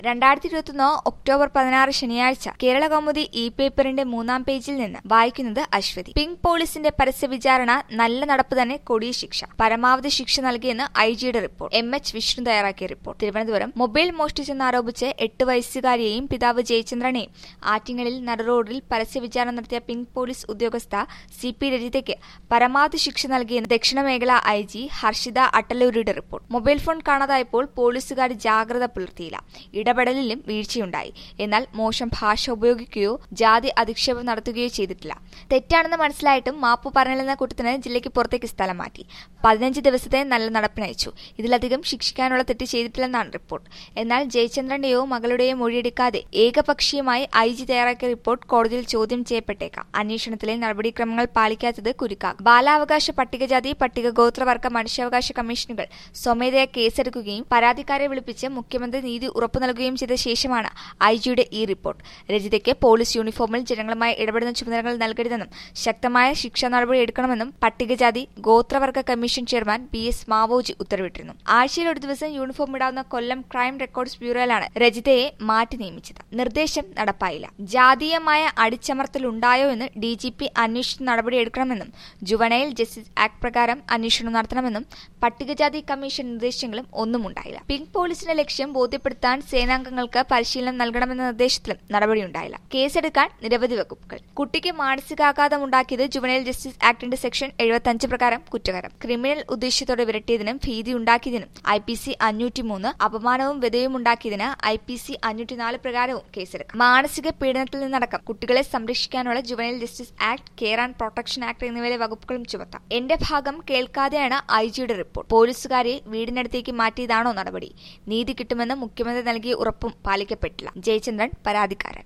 രണ്ടായിരത്തി ഇരുപത്തൊന്ന് ഒക്ടോബർ പതിനാറ് ശനിയാഴ്ച കേരള കൗമുദി ഇ പേപ്പറിന്റെ മൂന്നാം പേജിൽ നിന്ന് വായിക്കുന്നത് അശ്വതി പിങ്ക് പോലീസിന്റെ പരസ്യ വിചാരണ നല്ല നടപ്പ് തന്നെ കൊടിയ ശിക്ഷ പരമാവധി ശിക്ഷ നൽകിയെന്ന് ഐ ജിയുടെ റിപ്പോർട്ട് എം എച്ച് വിഷ്ണു തയ്യാറാക്കിയ റിപ്പോർട്ട് തിരുവനന്തപുരം മൊബൈൽ മോഷ്ടിച്ചെന്നാരോപിച്ച് എട്ട് വയസ്സുകാരിയെയും പിതാവ് ജയചന്ദ്രനെയും ആറ്റിങ്ങലിൽ നടുറോഡിൽ പരസ്യ വിചാരണ നടത്തിയ പിങ്ക് പോലീസ് ഉദ്യോഗസ്ഥ സി പി രജിതയ്ക്ക് പരമാവധി ശിക്ഷ നൽകിയെന്ന് ദക്ഷിണ മേഖല ഐ ജി ഹർഷിത അട്ടല്ലൂരിയുടെ റിപ്പോർട്ട് മൊബൈൽ ഫോൺ കാണാതായപ്പോൾ പോലീസുകാർ ജാഗ്രത പുലർത്തിയില്ല ഇടപെടലിലും വീഴ്ചയുണ്ടായി എന്നാൽ മോശം ഭാഷ ഉപയോഗിക്കുകയോ ജാതി അധിക്ഷേപം നടത്തുകയോ ചെയ്തിട്ടില്ല തെറ്റാണെന്ന് മനസ്സിലായിട്ടും മാപ്പ് പറഞ്ഞില്ലെന്ന കുറ്റത്തിന് ജില്ലയ്ക്ക് പുറത്തേക്ക് സ്ഥലം മാറ്റി പതിനഞ്ച് ദിവസത്തെ നല്ല നടപ്പിനയച്ചു ഇതിലധികം ശിക്ഷിക്കാനുള്ള തെറ്റ് ചെയ്തിട്ടില്ലെന്നാണ് റിപ്പോർട്ട് എന്നാൽ ജയചന്ദ്രന്റെയോ മകളുടെയോ മൊഴിയെടുക്കാതെ ഏകപക്ഷീയമായി ഐ ജി തയ്യാറാക്കിയ റിപ്പോർട്ട് കോടതിയിൽ ചോദ്യം ചെയ്യപ്പെട്ടേക്കാം അന്വേഷണത്തിലെ നടപടിക്രമങ്ങൾ പാലിക്കാത്തത് കുരുക്കാകും ബാലാവകാശ പട്ടികജാതി പട്ടിക ഗോത്രവർഗ മനുഷ്യാവകാശ കമ്മീഷനുകൾ സ്വമേധയാ കേസെടുക്കുകയും പരാതിക്കാരെ വിളിപ്പിച്ച് മുഖ്യമന്ത്രി നീതി ഉറപ്പു നൽകുകയും ചെയ്ത ശേഷമാണ് ഐ ജിയുടെ ഈ റിപ്പോർട്ട് രജിതയ്ക്ക് പോലീസ് യൂണിഫോമിൽ ജനങ്ങളുമായി ഇടപെടുന്ന ചുമതലകൾ നൽകരുതെന്നും ശക്തമായ ശിക്ഷാ നടപടി എടുക്കണമെന്നും പട്ടികജാതി ഗോത്രവർഗ commission chairman B S Mavoji ഉത്തരവിട്ടിരുന്നു ആഴ്ചയിൽ ഒരു ദിവസം യൂണിഫോം ഇടാവുന്ന കൊല്ലം ക്രൈം റെക്കോർഡ്സ് ബ്യൂറോയിലാണ് രജിതയെ മാറ്റി നിയമിച്ചത് നിർദ്ദേശം നടപ്പായില്ല ജാതീയമായ അടിച്ചമർത്തലുണ്ടായോ എന്ന് ഡി ജി പി അന്വേഷിച്ച് നടപടിയെടുക്കണമെന്നും ജുവനൈൽ ജസ്റ്റിസ് ആക്ട് പ്രകാരം അന്വേഷണം നടത്തണമെന്നും പട്ടികജാതി കമ്മീഷൻ നിർദ്ദേശങ്ങളും ഒന്നും ഉണ്ടായില്ല പിങ്ക് പോലീസിന്റെ ലക്ഷ്യം ബോധ്യപ്പെടുത്താൻ സേനാംഗങ്ങൾക്ക് പരിശീലനം നൽകണമെന്ന നിർദ്ദേശത്തിലും നടപടിയുണ്ടായില്ല കേസെടുക്കാൻ നിരവധി വകുപ്പുകൾ കുട്ടിക്ക് മാനസികാഘാതം ഉണ്ടാക്കിയത് ജുവനൈൽ ജസ്റ്റിസ് ആക്ടിന്റെ സെക്ഷൻ എഴുപത്തഞ്ച് പ്രകാരം കുറ്റകരം ക്രിമിനൽ ഉദ്ദേശത്തോടെ വിരട്ടിയതിനും ഭീതി ഉണ്ടാക്കിയതിനും ഐ പി സി അഞ്ഞൂറ്റി മൂന്ന് അപമാനവും വ്യതയും ഉണ്ടാക്കിയതിന് ഐ പി സി അഞ്ഞൂറ്റിനാല് പ്രകാരവും കേസെടുക്കും മാനസിക പീഡനത്തിൽ നിന്നടക്കം കുട്ടികളെ സംരക്ഷിക്കാനുള്ള juvenile justice act care and protection act എന്നിവയിലെ വകുപ്പുകളും ചുമത്താം എന്റെ ഭാഗം കേൾക്കാതെയാണ് ഐ ജിയുടെ റിപ്പോർട്ട് പോലീസുകാരെ വീടിനടുത്തേക്ക് മാറ്റിയതാണോ നടപടി നീതി കിട്ടുമെന്ന് മുഖ്യമന്ത്രി നൽകിയ ഉറപ്പും പാലിക്കപ്പെട്ടില്ല ജയചന്ദ്രൻ പരാതിക്കാരൻ